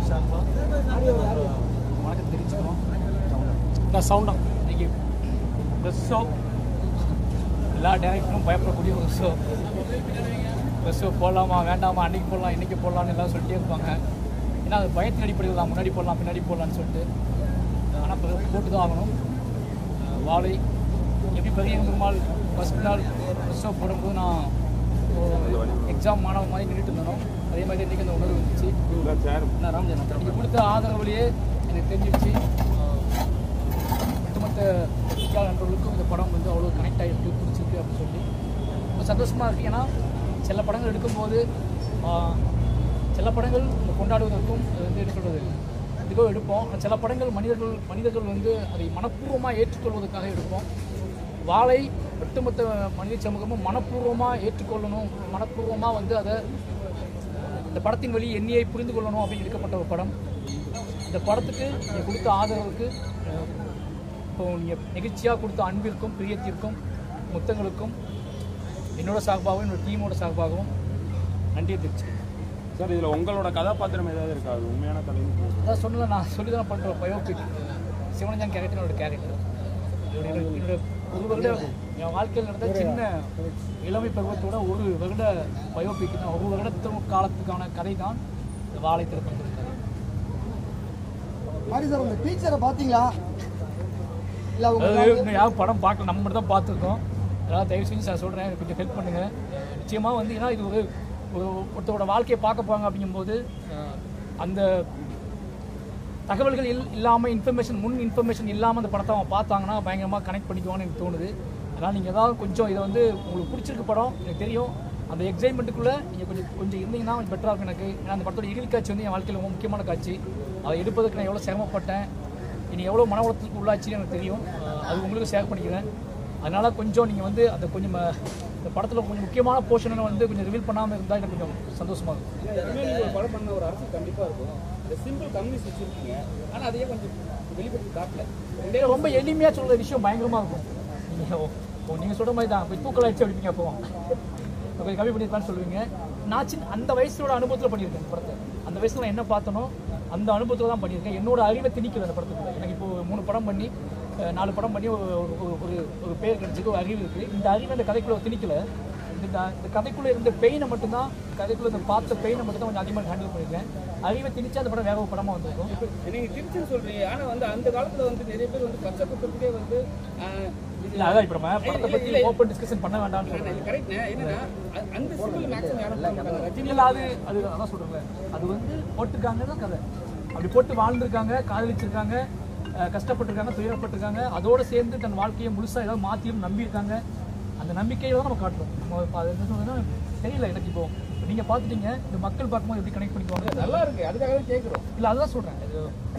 சார்பாக வணக்கம் தெரிவிச்சுக்கிறோம் நான் சவுண்டா இன்னைக்கு பஸ் ஷோ எல்லா டேரக்டரும் பயப்படக்கூடிய ஒரு ஷோ பஸ் ஷோ போடலாமா வேண்டாமா அன்னைக்கு போடலாம் இன்னைக்கு போடலாம்னு எல்லாம் சொல்லிட்டே இருப்பாங்க ஏன்னா அது பயத்தின் அடிப்படையில் தான் முன்னாடி போடலாம் பின்னாடி போடலாம்னு சொல்லிட்டு ஆனால் போட்டு தான் ஆகணும் அஹ் வாழை எப்படி பெரிய பெருமாள் ஃபஸ்ட் நாள் பஸ் ஷோ போடும்போது நான் எக்ஸாம் மாணவ மாதிரி நின்றுட்டு இருந்தோம் அதே மாதிரி இன்றைக்கி அந்த உணர்வு இருந்துச்சு நான் ராமஜன் நீங்கள் கொடுத்த ஆதரவுலேயே எனக்கு தெரிஞ்சிருச்சு அஹ் ஒட்டுமொத்த பத்திரிகையாளர் நண்பர்களுக்கும் இந்த படம் வந்து அவ்வளோ கனெக்ட் ஆகிருக்கு பிடிச்சிருக்கு அப்படின்னு சொல்லி ரொம்ப சந்தோஷமாக இருக்குது ஏன்னா சில படங்கள் எடுக்கும்போது ஆஹ், சில படங்கள் இந்த கொண்டாடுவதற்கும் அது வந்து என்ன சொல்கிறது இதுக்கோ எடுப்போம் ஆனா சில படங்கள் மனிதர்கள் மனிதர்கள் வந்து அதை மனப்பூர்வமாக ஏற்றுக்கொள்வதற்காக எடுப்போம் வாழை ஒட்டுமொத்த மனித சமூகமும் மனப்பூர்வமாக ஏற்றுக்கொள்ளணும் மனப்பூர்வமாக வந்து அதை இந்த படத்தின் வழி எண்ணியை புரிந்து கொள்ளணும் அப்படின்னு எடுக்கப்பட்ட ஒரு படம் இந்த படத்துக்கு நீங்கள் கொடுத்த ஆதரவுக்கு அஹ், இப்போ நீங்கள் நெகிழ்ச்சியாக கொடுத்த அன்பிற்கும் பிரியத்திற்கும் முத்தங்களுக்கும் என்னோட சார்பாகவும் என்னோட டீமோட சார்பாகவும் நன்றியை தெரிவிச்சுக்கிறேன் சார் இதுல உங்களோட கதாபாத்திரம் ஏதாவது இருக்கா அது உண்மையான கதை அதான் சொன்னல நான் சொல்லி தான் பண்ணுற பயோபிக் சிவனஞ்சான் கேரக்டர் என்னோட கேரக்டர் என்னோட என்னோட ஒரு வருட என் வாழ்க்கையில் நடந்த சின்ன இளமை பருவத்தோட ஒரு வருட பயோபிக் தான் ஒரு வருடத்து காலத்துக்கான கதை தான் இந்த வாழை திருப்பங்கள் கதை மாரி சார் உங்க டீச்சரை பாத்தீங்களா இல்ல அவங்க அதாவது இன்னும் யாரும் படம் பார்க்கல நம்ம மட்டும் தான் பார்த்துருக்கோம் அதனால் தயவு செஞ்சு சார் சொல்கிறேன் எனக்கு கொஞ்சம் ஹெல்ப் பண்ணுங்கள் நிச்சயமாக வந்து ஏன்னா இது ஒரு ஒரு ஒருத்தரோட வாழ்க்கையை பார்க்க போகிறாங்க அப்படிங்கும்போது அஹ், அந்த தகவல்கள் இல் இல்லாமல் இன்ஃபர்மேஷன் முன் இன்ஃபர்மேஷன் இல்லாமல் அந்த படத்தை அவங்க பார்த்தாங்கன்னா பயங்கரமாக கனெக்ட் பண்ணிக்குவான்னு எனக்கு தோணுது அதனால் நீங்கள் ஏதாவது கொஞ்சம் இதை வந்து உங்களுக்கு பிடிச்சிருக்கு படம் எனக்கு தெரியும் அந்த எக்ஸைட்மெண்ட்டுக்குள்ளே நீங்கள் கொஞ்சம் கொஞ்சம் இருந்தீங்கன்னா கொஞ்சம் பெட்டராக இருக்கும் எனக்கு ஏன்னா அந்த படத்தோட இறுதி காட்சி வந்து என் வாழ்க்கையில் ரொம்ப முக்கியமான காட்சி அதை எடுப்பதற்கு நான் எவ்வளோ சிரமப்பட்டேன் இனி எவ்வளோ மன உளத்துக்கு உள்ளாச்சுன்னு எனக்கு தெரியும் அஹ் அது உங்களுக்கு ஷேர் பண்ணிக்கிறேன் அதனால் கொஞ்சம் நீங்கள் வந்து அந்த கொஞ்சம் அஹ், இந்த படத்தில் கொஞ்சம் முக்கியமான போர்ஷனை வந்து கொஞ்சம் ரிவீல் பண்ணாமல் இருந்தால் எனக்கு கொஞ்சம் சந்தோஷமாக இருக்கும் நீங்க ஒரு படம் பண்ண ஒரு அரசு கண்டிப்பா இருக்கும் இந்த சிம்பிள் கம்யூனிஸ்ட் வச்சிருக்கீங்க ஆனா அதையே கொஞ்சம் வெளிப்படுத்தி காட்டல இதே ரொம்ப எளிமையாக சொல்கிற விஷயம் பயங்கரமாக இருக்கும் நீங்கள் நீங்கள் சொல்கிற மாதிரி தான் போய் தூக்கல் அடிச்சு அடிப்பீங்க அப்போ கொஞ்சம் கம்மி பண்ணியிருக்கான்னு சொல்லுவீங்க நான் சின்ன அந்த வயசோட அனுபவத்தில் பண்ணியிருக்கேன் இந்த படத்தை அந்த வயசில் நான் என்ன பார்த்தனோ அந்த அனுபவத்தில் தான் பண்ணியிருக்கேன் என்னோட அறிவை திணிக்கல அந்த படத்துக்குள்ள எனக்கு இப்போ மூணு படம் பண்ணி அஹ், நாலு படம் பண்ணி ஒரு ஒரு- ஒரு- ஒரு ஒரு பேர் கிடைச்சிருக்கு ஒரு அறிவு இருக்குது இந்த அறிவை அந்த கதைக்குள்ளே திணிக்கல இந்த இந்த கதைக்குள்ளே இருந்த பெயினை மட்டும்தான் கதைக்குள்ளே இந்த பார்த்த பெயினை மட்டும் தான் கொஞ்சம் அதிகமாக ஹேண்டில் பண்ணியிருக்கேன் அறிவை திணிச்சா அந்த படம் வேற ஒரு படமாக வந்திருக்கும் நீங்க திருச்சின்னு சொல்றீங்க ஆனா வந்து அந்த காலத்துல வந்து நிறைய பேர் வந்து பச்சை குற்றத்துக்கே வந்து ஆஹ், இது- இல்லை அதான் இப்போ நம்ம படத்தை இல்ல, பற்றி இல்ல. ஓப்பன் டிஸ்கஷன் பண்ண வேண்டாம்னு சொல்கிறேன் இது கரெக்ட் என்னன்னா அ- அந்த சிம்பிள் மேக்ஸிமம் யாரும் பண்ண மாட்டாங்க ரஜினி இல்ல அது அது அதான் சொல்றேன் அது வந்து போட்டுருக்காங்க தான் கதை அப்படி போட்டு வாழ்ந்திருக்காங்க காதலிச்சிருக்காங்க அஹ் கஷ்டப்பட்டிருக்காங்க துயரப்பட்டிருக்காங்க அதோட சேர்ந்து தன் வாழ்க்கையை முழுசா ஏதாவது மாத்தியும் நம்பியிருக்காங்க அந்த நம்பிக்கையை தான் நம்ம காட்டுறோம் நம்ம இப்ப அது என்ன சொல்றதுன்னா தெரியல எனக்கு இப்போ இப்ப நீங்க பார்த்துட்டீங்க இந்த மக்கள் பார்க்கும்போது எப்படி கனெக்ட் பண்ணிக்குவாங்க நல்லா இருக்கு அதுக்காக தான் கேட்குறோம் இல்லை அதுதான் சொல்கிறேன் இது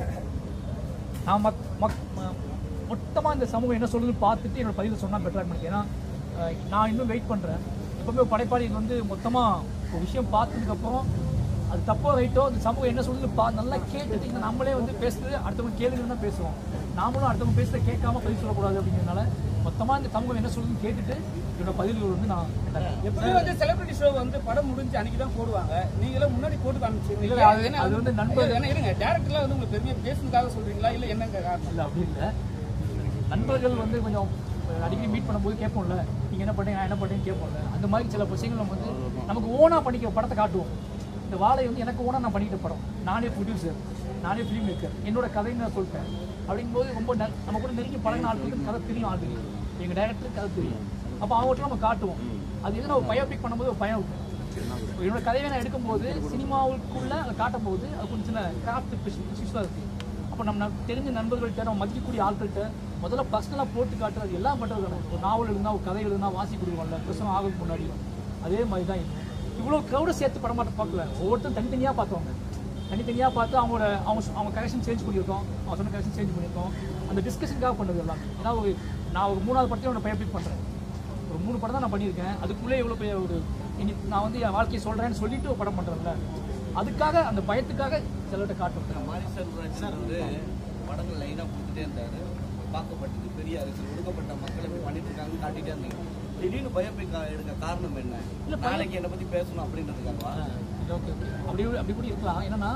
நான் மக் மக் மொத்தமாக இந்த சமூகம் என்ன சொல்லுதுன்னு பார்த்துட்டு என்னோட பதிவில் சொன்னால் பெட்டராக இருக்கும் ஏன்னா அஹ், நான் இன்னும் வெயிட் பண்ணுறேன் எப்பவுமே ஒரு படைப்பாளி இது வந்து மொத்தமாக ஒரு விஷயம் பார்த்ததுக்கப்புறம் அது தப்போ ரைட்டோ அந்த சமூகம் என்ன சொல்லுது பா நல்லா கேட்டுட்டு இங்க நம்மளே வந்து பேசுறது அடுத்தவங்க கேளுங்கன்னு தான் பேசுவோம் நாமளும் அடுத்தவங்க பேசுறத கேட்காம பதில் சொல்லக்கூடாது அப்படிங்கிறதுனால மொத்தமாக இந்த சமூகம் என்ன சொல்லுதுன்னு கேட்டுட்டு என்னோட பதில்கள் வந்து நான் தரேன். எப்படி வந்து செலிபிரிட்டி ஷோ வந்து படம் முடிஞ்சு அன்னைக்கு தான் போடுவாங்க நீங்களும் முன்னாடி போட்டு காமிச்சிருக்கீங்க இல்ல, அது- ஏன்னா அது வந்து நண்பர் இல்ல, இருங்க டேரக்டர்லாம் வந்து உங்களுக்கு பெருமையா பேசுனதுக்காக சொல்றீங்களா இல்ல என்னங்க காரணம் இல்லை அப்படி இல்லை நண்பர்கள் வந்து கொஞ்சம் அடிக்கடி மீட் பண்ணும்போது கேட்போம்ல நீங்கள் என்ன பண்ணீங்க நான் என்ன பண்ணீங்கன்னு கேட்போம்ல அந்த மாதிரி சில விஷயங்கள் நம்ம வந்து நமக்கு ஓனாக பண்ணிக்கிற படத்தை காட்டுவோம் இந்த வாழை வந்து எனக்கு ஓனாக நான் பண்ணிக்கிட்ட படம் நானே ப்ரொடியூசர் நானே ஃபிலிம் மேக்கர் என்னோட கதைன்னு நான் சொல்லிட்டேன் அப்படிங்கும்போது ரொம்ப நெ- நம்ம கூட நெருங்கி பழகின ஆட்களுக்கு கதை தெரியும் ஆள் தெரியும் எங்கள் டைரக்டருக்கு கதை தெரியும் அப்போ அவங்கள்ட்ட நம்ம காட்டுவோம் அது எது நம்ம பயோபிக் பண்ணும்போது ஒரு பயம் இருக்கும் என்னோட கதையை நான் எடுக்கும்போது சினிமாவுக்குள்ள அதை காட்டும்போது அது கொஞ்சம் சின்ன கிராஃப்ட் இஷ்யூஸாக இருக்குது அப்போ நம்ம ந- தெரிஞ்ச நண்பர்கள்ட்ட நம்ம மதிக்கக்கூடிய ஆட்கள்கிட்ட முதல்ல பர்சனலாக போட்டு காட்டுறது எல்லாம் பண்ணுறது தானே ஒரு நாவல் எழுதுனா ஒரு கதை எழுதுனா வாசி கொடுக்குவோம்ல பிரசவம் ஆகிறதுக்கு முன்னாடி அதே மாதிரி தான் இது இவ்வளோ க்ரௌடை சேர்த்து படம் மாட்ட பார்க்கல ஒவ்வொருத்தரும் தனித்தனியாக பார்த்தவங்க தனித்தனியாக பார்த்து அவங்களோட அவங்க சொ- அவங்க கரெக்ஷன் சேஞ்ச் பண்ணியிருக்கோம் அவங்க சொன்ன கரெக்ஷன் சேஞ்ச் பண்ணியிருக்கோம் அந்த டிஸ்கஷனுக்காக பண்ணது எல்லாம் ஏன்னா ஒரு நான் ஒரு மூணாவது படத்தையும் ஒன்று பயப்பிக் பண்ணுறேன் ஒரு மூணு படம் தான் நான் பண்ணியிருக்கேன் அதுக்குள்ளே இவ்வளோ பெரிய ஒரு இனி நான் வந்து என் வாழ்க்கையை சொல்கிறேன்னு சொல்லிட்டு ஒரு படம் பண்ணுறேன்ல அதுக்காக அந்த பயத்துக்காக சிலர்கிட்ட காட்டுறேன் மாரி செல்வராஜ் சார் வந்து படங்கள் லைனாக கொடுத்துட்டே இருந்தார் பார்க்கப்பட்டது பெரிய அரசியல் ஒடுக்கப்பட்ட மக்கள் இப்படி பண்ணிட்டு இருக்காங்கன்னு காட்டிட்டே இருந்தீங்க திடீர்னு பயோபிக் எடுக்க காரணம் என்ன நாளைக்கு என்னை பற்றி பேசணும் அப்படின்றதுக்காகவா ஓகே ஓகே அப்படி அப்படி கூட இருக்கலாம் என்னன்னா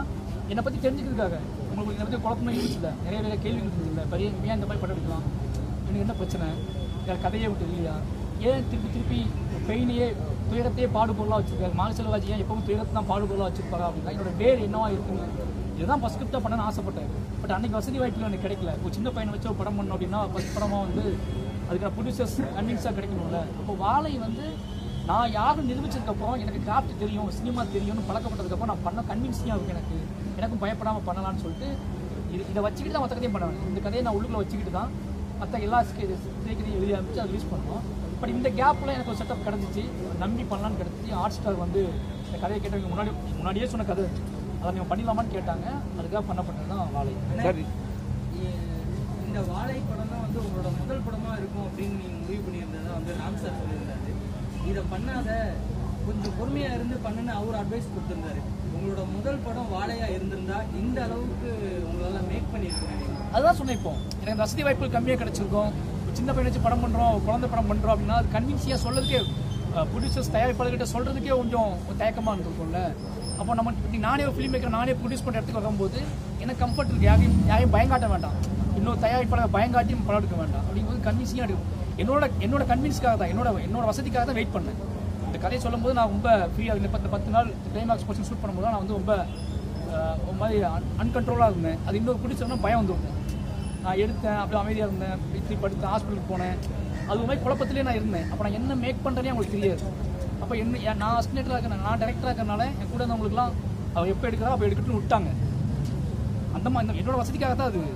என்னை பற்றி தெரிஞ்சுக்கிறதுக்காக உங்களுக்கு இதை பற்றி குழப்பமே இருந்துச்சுல்ல நிறைய நிறைய கேள்வி இருந்ததில்ல பெரிய ஏன் இந்த மாதிரி படம் எடுக்கலாம் எனக்கு என்ன பிரச்சனை வேறு கதையை விட்டு இல்லையா ஏன் திருப்பி திருப்பி பெயினையே துயரத்தையே பாடுபொருளாக வச்சிருக்காரு மாலை செல்வாஜி ஏன் எப்பவும் துயரத்தை தான் பாடுபொருளாக வச்சிருப்பாங்க அப்படின்னா என்னோட வேர் என்னவா இருக்குன்னு இதுதான் ஃபஸ்ட் ஸ்கிரிப்டாக பண்ணணும்னு ஆசைப்பட்டேன் பட் அன்னைக்கு வசதி வாய்ப்புகள் எனக்கு கிடைக்கல ஒரு சின்ன பையனை வச்சு ஒரு படம் பண்ணோம் அப்படின்னா ஃபஸ்ட் படமாக வந்து அதுக்கான ப்ரொடியூசர்ஸ் கன்வின்ஸாக கிடைக்கணும்ல அப்போ வாழை வந்து நான் யாரும் நிரூபிச்சதுக்கப்புறம் எனக்கு கிராஃப்ட் தெரியும் சினிமா தெரியும்னு பழக்கப்பட்டதுக்கப்புறம் நான் பண்ண கன்வின்ஸிங்காக இருக்கும் எனக்கு எனக்கும் பயப்படாமல் பண்ணலாம்னு சொல்லிட்டு இது இதை வச்சுக்கிட்டு தான் மற்ற கதையும் பண்ணுவேன் இந்த கதையை நான் உள்ளுக்குள்ள வச்சுக்கிட்டு தான் மற்ற எல்லா ஸ்டேக்கையும் எழுதி ஆரம்பிச்சு அதை ரிலீஸ் பண்ணோம் பட் இந்த கேப்பில் எனக்கு ஒரு செட்டப் கிடச்சிச்சு நம்பி பண்ணலான்னு கிடச்சிச்சு ஹாட் ஸ்டார் வந்து இந்த கதையை கேட்டவங்க முன்னாடி முன்னாடியே சொன்ன கதை அதை நீங்கள் பண்ணிடலாமான்னு கேட்டாங்க அதுக்காக பண்ணப்பட்டது தான் வாழை சரி இந்த வாழை படம் தான் வந்து உங்களோட முதல் படமா இருக்கும் அப்படின்னு நீங்க முடிவு பண்ணியிருந்ததை வந்து ராம் சார் சொல்லியிருந்தாரு இதை பண்ணாத கொஞ்சம் பொறுமையா இருந்து பண்ணுன்னு அவர் அட்வைஸ் கொடுத்திருந்தாரு உங்களோட முதல் படம் வாழையா இருந்திருந்தா இந்த அளவுக்கு உங்களால மேக் பண்ணியிருக்கீங்க அதுதான் சொன்னேன் இப்போ எனக்கு இந்த வசதி வாய்ப்புகள் கம்மியாக கிடைச்சிருக்கும் ஒரு சின்ன பையன் வச்சு படம் பண்ணுறோம் குழந்தை படம் பண்ணுறோம் அப்படின்னா அது கன்வின்ஸியாக சொல்லதுக்கே ப்ரொடியூசர்ஸ் தயாரிப்பாளர்கிட்ட சொல்கிறதுக்கே கொஞ்சம் தயக்கமாக இருந்திருக்கும்ல அப்போ நம்ம இப்படி நானே ஒரு ஃபிலிம் மேக்கர் நானே ப்ரொடியூஸ் பண்ணுற இடத்துக்கு வரும்போது எனக்கு கம்ஃபர்ட் இருக்குது யாரையும் யாரையும் பயங்காட்ட வேண்டாம் இன்னொரு தயாரிப்பாளர் பயங்காட்டியும் படம் எடுக்க வேண்டாம் அப்படிங்கும்போது கன்வின்ஸிங்காக எடுக்கும் என்னோட என்னோட கன்வின்ஸ்க்காக தான் என்னோட என்னோட வசதிக்காக தான் வெயிட் பண்ணேன் இந்த கதையை சொல்லும்போது நான் ரொம்ப ஃப்ரீயாக இந்த பத்து பத்து நாள் கிளைமாக்ஸ் போர்ஷன் ஷூட் பண்ணும்போது நான் வந்து ரொம்ப அஹ், ஒரு மாதிரி அன்கண்ட்ரோலாக இருந்தேன் அது இன்னொரு பிடிச்சோன்னா பயம் வந்துருக்கும் நான் எடுத்தேன் அப்படியே அமைதியாக இருந்தேன் இப்படி படுத்து ஹாஸ்பிட்டலுக்கு போனேன் அது ஒரு மாதிரி குழப்பத்திலே நான் இருந்தேன் அப்போ நான் என்ன மேக் பண்ணுறேனே அவங்களுக்கு தெரியாது அப்போ என்ன ஏன் நான் அசினேட்டராக இருக்கேன் நான் டேரக்டராக இருக்கறனால என் கூட இருந்தவங்களுக்குலாம் அவள் எப்போ எடுக்கிறா அப்போ எடுக்கட்டும்னு விட்டாங்க அந்த மாதிரி இந்த என்னோட வசதிக்காக தான் அது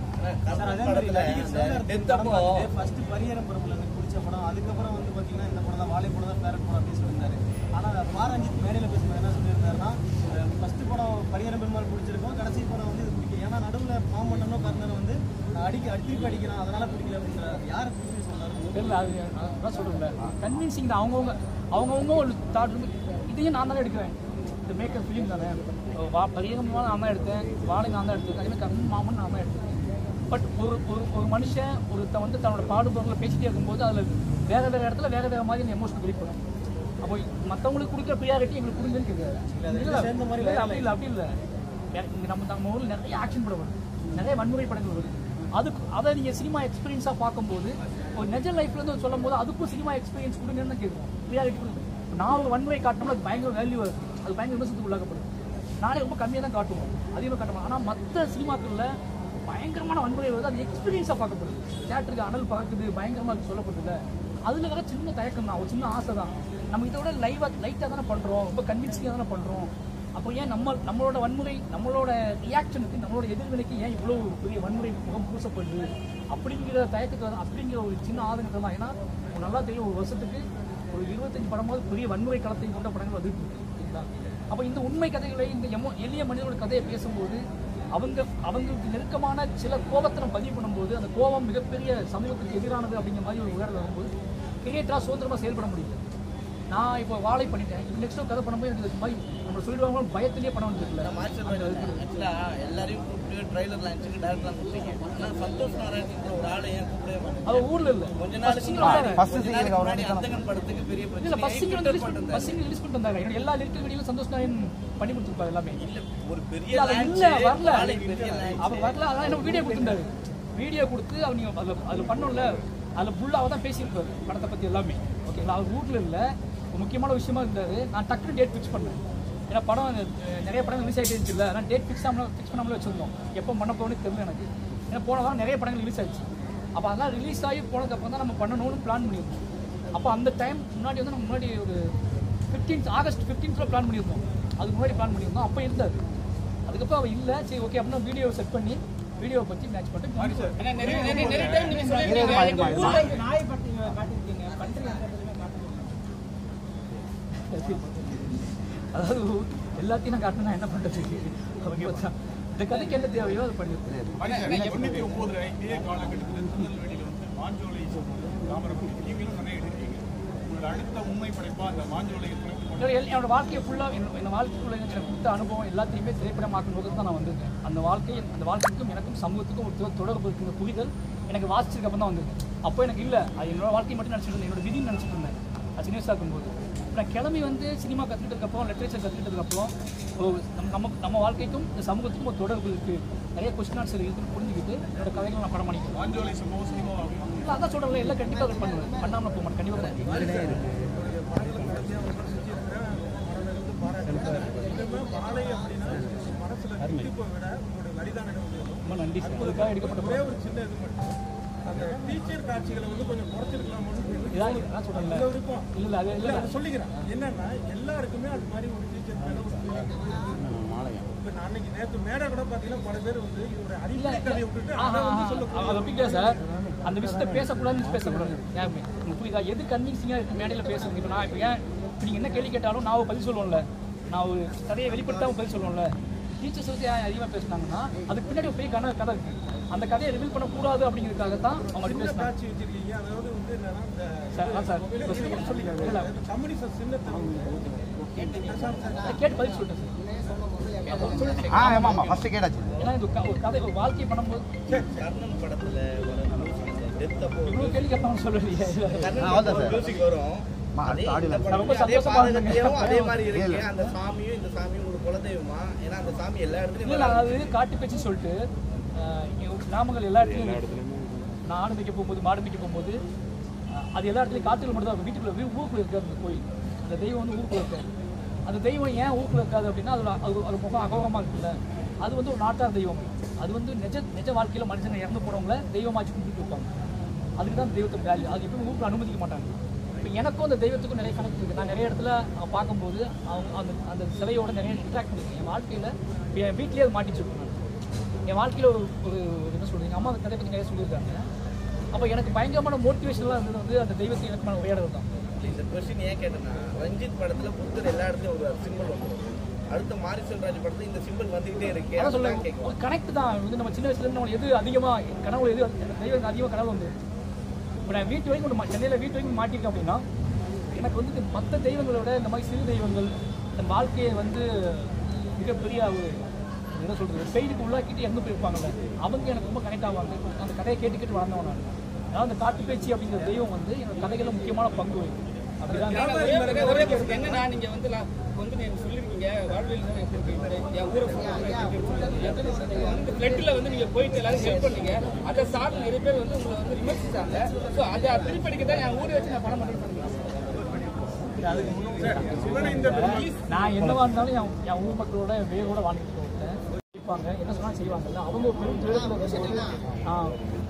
ஃபர்ஸ்ட் பரிகாரம் படம்ல எனக்கு பிடிச்ச படம் அதுக்கப்புறம் வந்து பாத்தீங்கன்னா இந்த படம் தான் வாழை படம் தான் ஃபேவரட் படம் அப்படின்னு சொல்லியிருந்தாரு ஆனா பாரஞ்சித் மேடையில பேசும்போது என்ன சொல்லியிருந்தாருன்னா ஃபர்ஸ்ட் படம் பரிகாரம் பெருமாள் பிடிச்சிருக்கும் கடைசி படம் வந்து இது பிடிக்கும் ஏன்னா நடுவுல மாமன்னனோ கர்ணனோ வந்து அடிக்க அடி- திருப்பி அடிக்கிறான் அதனால பிடிக்கல அப்படின்றாரு யாரை பிடிச்சி சொன்னாரு தெரியல அது அதான் சொல்கிறேன்ல கன்வின்சிங் தான் அவங்கவுங்க அவங்கவுங்க ஒரு தாட் இதையும் நான் தானே எடுக்கிறேன் இந்த மேக்கப் ஃபிலிம் தானே வா பரியகமாக நான் தான் எடுத்தேன் வாழை நான் தான் எடுத்தேன் அதே கண் மாமன் நான் தான் எடுத்தேன் பட் ஒரு ஒரு ஒரு மனுஷன் ஒருத்த வந்து தன்னோட பாடுபொருளை பேசிட்டே இருக்கும்போது அதில் வேற வேற இடத்துல வேற வேற மாதிரி எமோஷன் வெளிப்படும் அப்போ மற்றவங்களுக்கு கொடுக்குற ப்ரியாரிட்டி எங்களுக்கு கொடுங்கன்னு கேட்குறாரு இல்லை இல்லை, அப்படி இல்லை அப்படி இல்லை இங்க நம்ம நம்ம ஊரில் நிறைய ஆக்ஷன் படம் வருது நிறைய வன்முறை படங்கள் வருது அதுக்கு அதை நீங்கள் சினிமா எக்ஸ்பீரியன்ஸாக பார்க்கும்போது ஒரு நிஜ லைஃப்லேருந்து சொல்லும் போது அதுக்கும் சினிமா எக்ஸ்பீரியன்ஸ் கொடுங்கன்னு தான் கேட்குறோம் ரியாலிட்டி கொடுங்க நான் ஒரு வன்முறை காட்டணும்னா அது பயங்கர வேல்யூ இருக்குது அது பயங்கர விமர்சனத்துக்கு உள்ளாக்கப்படுது நானே ரொம்ப கம்மியாக தான் காட்டுவோம் அதிகமாக காட்ட மாட்டோம் ஆனால் மற்ற சினிமாக்களில் பயங்கரமான வன்முறை வருது அது எக்ஸ்பீரியன்ஸாக பார்க்கப்படுது தேட்டருக்கு அனல் பறக்குது பயங்கரமாக சொல்லப்படுதுல்ல அதில் வர சின்ன தயக்கம் தான் ஒரு சின்ன ஆசை தான் நம்ம இதை விட லைவாக லைட்டாக தானே பண்ணுறோம் ரொம்ப கன்வின்சிங்காக தானே பண்ணுறோம் அப்போ ஏன் நம்ம நம்மளோட வன்முறை நம்மளோட ரியாக்ஷனுக்கு நம்மளோட எதிர்வினைக்கு ஏன் இவ்வளோ பெரிய வன்முறை முகம் பூசப்படுது அப்படிங்கிற தயக்கத்தை தான் அப்படிங்கிற ஒரு சின்ன ஆதங்கத்தை தான் ஏன்னா உங்களுக்கு நல்லா தெரியும் ஒரு வருஷத்துக்கு ஒரு இருபத்தஞ்சு படமாவது பெரிய வன்முறை களத்தை கொண்ட படங்கள் வந்துட்டு இருக்கு சரிங்களா அப்போ இந்த உண்மை கதைகளை இந்த எமோ எளிய மனிதனோட கதையை பேசும்போது அவங்க அவங்களுக்கு நெருக்கமான சில கோபத்தை நம்ம பதிவு பண்ணும்போது அந்த கோபம் மிகப்பெரிய சமூகத்துக்கு எதிரானது அப்படிங்கிற மாதிரி ஒரு உயர்வு வரும்போது கிரியேட்டராக சுதந்திரமாக செயல்பட முடியல நான் இப்போ வாழை பண்ணிட்டேன் நெக்ஸ்ட் கதை பண்ணும்போது எனக்கு இது மாதிரி நம்ம சொல்லிடுவாங்க பயத்திலேயே பண்ண வேண்டியதில்லை ஆக்சுவலா எல்லாரையும் கூப்பிட்டு ட்ரைலர் லான்ச்சுக்கு டேரக்ட்லாம் கூப்பிட்டீங்க ஆனா சந்தோஷ் நாராயணன்ற ஒரு ஆளை ஏன் கூப்பிடவே மாட்டேங்க அவ ஊர்ல இல்ல கொஞ்ச First நாளைக்கு single வந்தாரு. முன்னாடி கொஞ்ச நாளைக்கு முன்னாடி அந்தகன் படத்துக்கு பெரிய இல்ல பிரச்சனை ஃபர்ஸ்ட் சிங்கிள் ரிலீஸ் பண்ணி ஃபர்ஸ்ட் சிங்கிள் ரிலீஸ் பண்ணிட்டு வந்தாங்க என்னோட எல்லா லிரிக்கல் வீடியோவும் சந்தோஷ் நாயன் பண்ணி கொடுத்துருப்பாரு எல்லாமே இல்ல ஒரு பெரிய இல்ல, அது launch, இல்ல வரல நாளை பெரிய launch. அவர் வரல அதான் எனக்கு வீடியோ கொடுத்துருந்தாரு வீடியோ கொடுத்து அவர் நீங்க அதுல அதுல பண்ணோம்ல அதுல ஃபுல்லாக தான் பேசியிருப்பாரு படத்தை பத்தி எல்லாமே ஓகேங்களா அவர் ரூட்ல இல்ல ஒரு முக்கியமான விஷயமா இருந்தாரு நான் டக்குனு டேட் ஃபிக்ஸ் பண்ணேன் ஏன்னா படம் அஹ், நிறைய படங்கள் ரிலீஸ் ஆகிட்டு இருந்துச்சு ஆனால் டேட் ஃபிக்ஸ் பண்ண ஃபிக்ஸ் பண்ணாமலே வச்சிருந்தோம் எப்போ பண்ண போகணும்னு தெரியல எனக்கு ஏன்னா போன வாரம் நிறைய படங்கள் ரிலீஸ் ஆச்சு அப்போ அதெல்லாம் ரிலீஸ் ஆகி போனதுக்கப்புறம் தான் நம்ம பண்ணணும்னு பிளான் பண்ணியிருந்தோம் அப்போ அந்த டைம் முன்னாடி வந்து நம்ம முன்னாடி ஒரு ஃபிஃப்டீன்த் ஆகஸ்ட் ஃபிஃப்டீன்த்தில் பிளான் பண்ணியிருந்தோம் அதுக்கு முன்னாடி பிளான் பண்ணியிருந்தோம் அப்போ இருந்தார் அதுக்கப்புறம் அவள் இல்லை சரி ஓகே அப்படின்னா வீடியோ செட் பண்ணி வீடியோவை பற்றி மேட்ச் பண்ணிட்டு நிறைய நிறைய நிறைய டைம் நீங்க சொல்லிருக்கீங்க எங்க ஊர்ல நாய் பட்டி காட்டிருக்கீங்க பண்றீங்க அதாவது எல்லாத்தையும் நான் காட்டினா என்ன பண்ணுறது அவங்க தான் இந்த கதைக்கு என்ன தேவையோ அதை பண்ணியிருக்கேன் தொண்ணூத்தி ஒன்பதுல இதே காலகட்டத்தில் திருநெல்வேலியில வந்து மாஞ்சோலை தாமரப்பள்ளி நீங்களும் நிறைய எடுத்தீங்க உங்களோட அடுத்த உண்மை படைப்பா அந்த மாஞ்சோலை துணைக்கு என்னோட எல்- என்னோட வாழ்க்கையை ஃபுல்லாக என்னோட வாழ்க்கைக்குள்ள எனக்கு கொடுத்த அனுபவம் எல்லாத்தையுமே திரைப்படமாக்கும் போது தான் நான் வந்திருக்கேன் அந்த வாழ்க்கை அந்த வாழ்க்கைக்கும் எனக்கும் சமூகத்துக்கும் ஒரு தொ- தொடர்பு இருக்கிற புரிதல் எனக்கு வாசிச்சதுக்கு அப்புறம் தான் வந்திருக்கு அப்போ எனக்கு இல்லை அது என்னோட வாழ்க்கை மட்டும் நினச்சிட்டு இருந்தேன் என்னோட விதின்னு நினச்சிட்டு இருந்தேன் அது சின்ன வயசாக இருக்கும்போது இப்ப நான் கிளம்பி வந்து சினிமா கற்றுக்கிட்டதுக்கப்புறம் லிட்ரேச்சர் கற்றுக்கிட்டதுக்கப்புறம் நம்ம நம்ம நம்ம வாழ்க்கைக்கும் இந்த சமூகத்துக்கும் ஒரு தொடர்பு இருக்குது நிறைய கொஸ்டின் ஆன்சர் இருக்குன்னு புரிஞ்சுக்கிட்டு என்னோட கதைகளை நான் படம் பண்ணிக்கிறேன் மாஞ்சோலை சம்பவம் சினிமாவாகும் இல்லை அதான் சொல்கிறேன் எல்லாம் கண்டிப்பாக பண்ணுவேன் பண்ணாமல் போக மாட்டேன் கண்டிப்பாக பண்ணுவேன் வாழை அப்படின்னா மனசுல திணிப்பை விட உங்களுடைய வரிதான ரொம்ப நன்றி சார் அதுக்காக எடுக்கப்பட்ட ஒரே படம். ஒரு சின்ன இது மட்டும் அந்த டீச்சர் காட்சிகளை வந்து கொஞ்சம் குறைச்சிருக்கலாமோன்னு இதான் நான் சொல்கிறேன்ல இந்த விருப்பம் இல்லை இல்லை அது இல்ல இல்லை அதை சொல்லிக்கிறேன் என்னன்னா எல்லாருக்குமே அது மாதிரி ஒரு டீச்சர் மேல ஒரு feeling. இப்ப நான் அன்னைக்கு நேத்து மேடை கூட பாத்தீங்கன்னா பல பேர் வந்து இதோட அடிப்படை கதையை விட்டுட்டு அதை வந்து சொல்ல அது அப்படிங்க சார் அந்த விஷயத்தை பேசக்கூடாதுன்னு பேசக்கூடாது யாருமே உங்களுக்கு புரியுதா எது கன்வின்சிங்காக இருக்கு மேடையில் பேசுறது இப்போ நான் இப்போ ஏன் இப்போ நீங்கள் என்ன கேள்வி கேட்டாலும் நான் ஒரு பதில் சொல்லுவேன்ல நான் ஒரு கதையை வெளிப்படுத்தாமல் பதில் சொல்லுவேன்ல டீச்சர்ஸ் வந்து ஏன் அதிகமாக பேசுனாங்கன்னா அதுக்கு பின்னாடி ஒரு பெரிய கதை கதை இருக்கு அந்த கதையை ரிவீல் பண்ணக்கூடாது அப்படிங்கிறதுக்காக தான் அவங்க அப்படி பேசுனாங்க காட்சி வச்சிருக்கீங்க அதாவது வந்து என்னன்னா இந்த சார் அதான் சார் சொல்லிக்கிறேன் இல்லை கம்யூனிஸ்ட் சின்னத்தை அதை கேட்டு பதில் சொல்லிட்டேன் சார் ஆ ஆமாம் ஆமாம் ஃபஸ்ட்டு கேட்டாச்சு ஏன்னா இந்த க- ஒரு கதை ஒரு வாழ்க்கையை பண்ணும்போது கர்ணன் படத்துல வர டெத் அப்போ இவ்வளோ கேள்வி கேட்பாங்கன்னு சொல்லலையே ஆ, அவ்வளவுதான் சார். மியூசிக் வரும் மா, அதே அடுத்த இந்த ஆடியோ படத்துல ரொம்ப அதே சந்தோஷமா பாதகத்தையும் அதே இருந்தேன். மாதிரி இருக்கு இல்ல. அந்த சாமியும் இந்த சாமியும் உங்களுக்கு குலதெய்வமா ஏன்னா அந்த சாமி எல்லா இடத்துலயும் இல்லை அது காட்டு பேச்சு சொல்லிட்டு ஆஹ், இங்க ஒரு கிராமங்கள் எல்லா இடத்துலையும் இருக்கு. நான் ஆடு மேய்க்க போகும்போது மாடு மேய்க்க போகும்போது ஆஹ், அது எல்லா இடத்துலையும் காட்டுல மட்டும் தான் வீட்டுக்குள்ள வீ- ஊருக்குள்ள இருக்காது அந்த கோயில் அந்த தெய்வம் வந்து ஊருக்குள்ள இருக்காது அந்த தெய்வம் ஏன் ஊருக்குள்ள இருக்காது அப்படின்னா அது அது அது முகம் அகோகமாக இருக்குல்ல அது வந்து ஒரு நாட்டார் தெய்வம் அது வந்து நிஜ நிஜ வாழ்க்கையில் மனுஷங்க இறந்து போனவங்கள தெய்வமாச்சு கும்பிட்டு இருப்பாங்க அதுக்கு தான் தெய்வத்தை வேல்யூ அது எப்பவும் ஊருக்குள்ள அனுமதிக்க மாட்டாங்க இப்போ எனக்கும் அந்த தெய்வத்துக்கும் நிறைய கனெக்ட் இருக்குது நான் நிறைய இடத்துல அஹ், பார்க்கும்போது அவங்க அந்த அந்த சிலையோட நிறைய இன்ட்ராக்ட் பண்ணிருக்கேன் என் வாழ்க்கையில் என் வீட்லேயே அது மாட்டிச்சு நான் என் வாழ்க்கையில் ஒரு ஒரு என்ன சொல்றீங்க அம்மா அந்த கதை பற்றி நிறைய சொல்லியிருக்காங்க அப்போ எனக்கு பயங்கரமான மோட்டிவேஷன்லாம் இருந்தது வந்து அந்த தெய்வத்தை எனக்குமான உரையாடல் தான் இந்த கொஸ்டின் ஏன் கேட்டேன்னா ரஞ்சித் படத்துல புத்தர் எல்லா இடத்துலயும் ஒரு சிம்பிள் வந்துடும் அடுத்த மாரி செல்வராஜ் படத்துல இந்த சிம்பிள் வந்துகிட்டே இருக்கு அதான் சொல்ல அதுதான் கேட்கும் ஒரு கனெக்ட் தான் வந்து நம்ம சின்ன வயசுல இருந்து நம்ம எது அதிகமாக கனவு எது தெய்வம் அதிகமாக கனவு வந்து இப்போ நான் வீட்டு வரைக்கும் ஒன்று சென்னையில் வீட்டு வரைக்கும் மாட்டிருக்கேன் அப்படின்னா எனக்கு வந்து இந்த மற்ற தெய்வங்களை விட இந்த மாதிரி சிறு தெய்வங்கள் இந்த வாழ்க்கையை வந்து மிகப்பெரிய ஒரு என்ன சொல்றது பெயிலுக்கு உள்ளாக்கிட்டு இறந்து போயிருப்பாங்கல்ல அவங்க எனக்கு ரொம்ப கனெக்ட் ஆவாங்க அந்த கதையை கேட்டு கேட்டு வளர்ந்தவன் நான் அதாவது அந்த காட்டு பேச்சு அப்படிங்கிற தெய்வம் வந்து என்னோட கதைகளில் முக்கியமான பங்கு வகிக்கும் அப்படிதான் ஒரே ஒரு- ஒரே question. என்னன்னா நீங்க வந்து நான் வந்து நீங்க சொல்லிருக்கீங்க வாழ்வில் தான் எப்படி இருக்கு? என் ஊரை ஃபிளட்ல வந்து நீங்க போயிட்டு எல்லாரும் ஹெல்ப் பண்ணீங்க அதை சார்ந்து நிறைய பேர் வந்து உங்களை வந்து விமர்சிச்சாங்க ஸோ அதை திருப்படிக்க தான் என் ஊரை வச்சு நான் பணம் பண்ணுறேன் நான் என்னவா இருந்தாலும் என் என் ஊர் மக்களோட வேரோட வாழ்ந்துட்டு இருக்கேன் இருப்பாங்க என்ன சொன்னாலும் செய்வாங்கல்ல அவங்க ஒரு பெரும் திருடத்துல இருக்கும்போது, ஆ,